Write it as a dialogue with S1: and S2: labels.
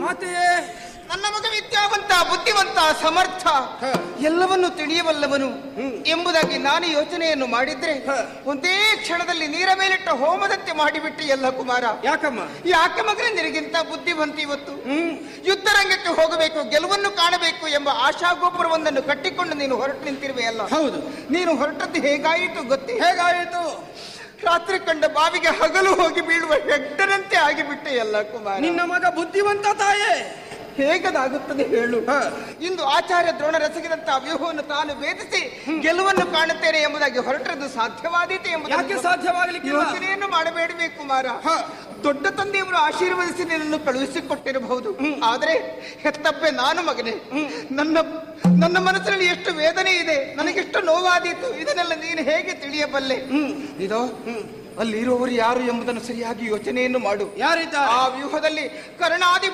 S1: ಮಾತೆಯೇ
S2: ನನ್ನ ಮಗ ವಿದ್ಯಾವಂತ ಬುದ್ಧಿವಂತ ಸಮರ್ಥ
S1: ಹ.
S2: ಎಲ್ಲವನ್ನು ತಿಳಿಯಬಲ್ಲವನು ಎಂಬುದಾಗಿ ನಾನು ಯೋಚನೆಯನ್ನು ಮಾಡಿದ್ರೆ
S1: ಹ.
S2: ಒಂದೇ ಕ್ಷಣದಲ್ಲಿ ನೀರ ಮೇಲಿಟ್ಟ ಹೋಮದಂತೆ ಮಾಡಿಬಿಟ್ಟೆ ಎಲ್ಲ ಕುಮಾರ
S1: ಯಾಕಮ್ಮ
S2: ಯಾಕೆ ಮಗನೇ ನಿನಗಿಂತ ಬುದ್ಧಿವಂತ ಇವತ್ತು ಯುದ್ಧರಂಗಕ್ಕೆ ಹೋಗಬೇಕು ಗೆಲುವನ್ನು ಕಾಣಬೇಕು ಎಂಬ ಆಶಾಗೋಪುರವೊಂದನ್ನು ಕಟ್ಟಿಕೊಂಡು ನೀನು ಹೊರಟು ನಿಂತಿರುವೆ ಅಲ್ಲ
S1: ಹೌದು
S2: ನೀನು ಹೊರಟದ್ದು ಹೇಗಾಯಿತು ಗೊತ್ತೇ
S1: ಹೇಗಾಯಿತು
S2: ರಾತ್ರಿ ಕಂಡ ಬಾವಿಗೆ ಹಗಲು ಹೋಗಿ ಬೀಳುವ ಹೆಗ್ಗನಂತೆ ಆಗಿಬಿಟ್ಟೆ ಎಲ್ಲ ಕುಮಾರ
S1: ನಿನ್ನ ಮಗ ಬುದ್ಧಿವಂತ ತಾಯೇ
S2: ಹೇಗದಾಗುತ್ತದೆ ಹೇಳು
S1: ಹ.
S2: ಇಂದು ಆಚಾರ್ಯ ದ್ರೋಣರಸಗಿದಂತಹ ವ್ಯೂಹವನ್ನು ತಾನು ಭೇದಿಸಿ ಗೆಲುವನ್ನು ಕಾಣುತ್ತೇನೆ ಎಂಬುದಾಗಿ ಹೊರಟದ್ದು ಸಾಧ್ಯವಾದೀತೆ
S1: ಯಾಕೆ
S2: ಎಂಬುದನ್ನು
S1: ಸಾಧ್ಯವಾಗಲಿಕ್ಕಿಲ್ಲ
S2: ಯೋಚನೆಯನ್ನು ಮಾಡಬೇಡವೇ ಕುಮಾರ
S1: ಹ.
S2: ದೊಡ್ಡ ತಂದೆಯವರು ಆಶೀರ್ವದಿಸಿ ನಿನ್ನನ್ನು ಕಳುಹಿಸಿಕೊಟ್ಟಿರಬಹುದು ಆದರೆ ಹೆತ್ತಪ್ಪೆ ನಾನು ಮಗನೇ ನನ್ನ ನನ್ನ ಮನಸ್ಸಿನಲ್ಲಿ ಎಷ್ಟು ವೇದನೆ ಇದೆ ನನಗೆಷ್ಟು ನೋವಾದೀತು ಇದನ್ನೆಲ್ಲ ನೀನು ಹೇಗೆ ತಿಳಿಯಬಲ್ಲೆ ಇದೋ ಅಲ್ಲಿರುವವರು ಯಾರು ಎಂಬುದನ್ನು ಸರಿಯಾಗಿ ಯೋಚನೆಯನ್ನು ಮಾಡು
S1: ಯಾರಿದ್ದಾರೆ
S2: ಆ ವ್ಯೂಹದಲ್ಲಿ ಕರ್ಣಾದಿ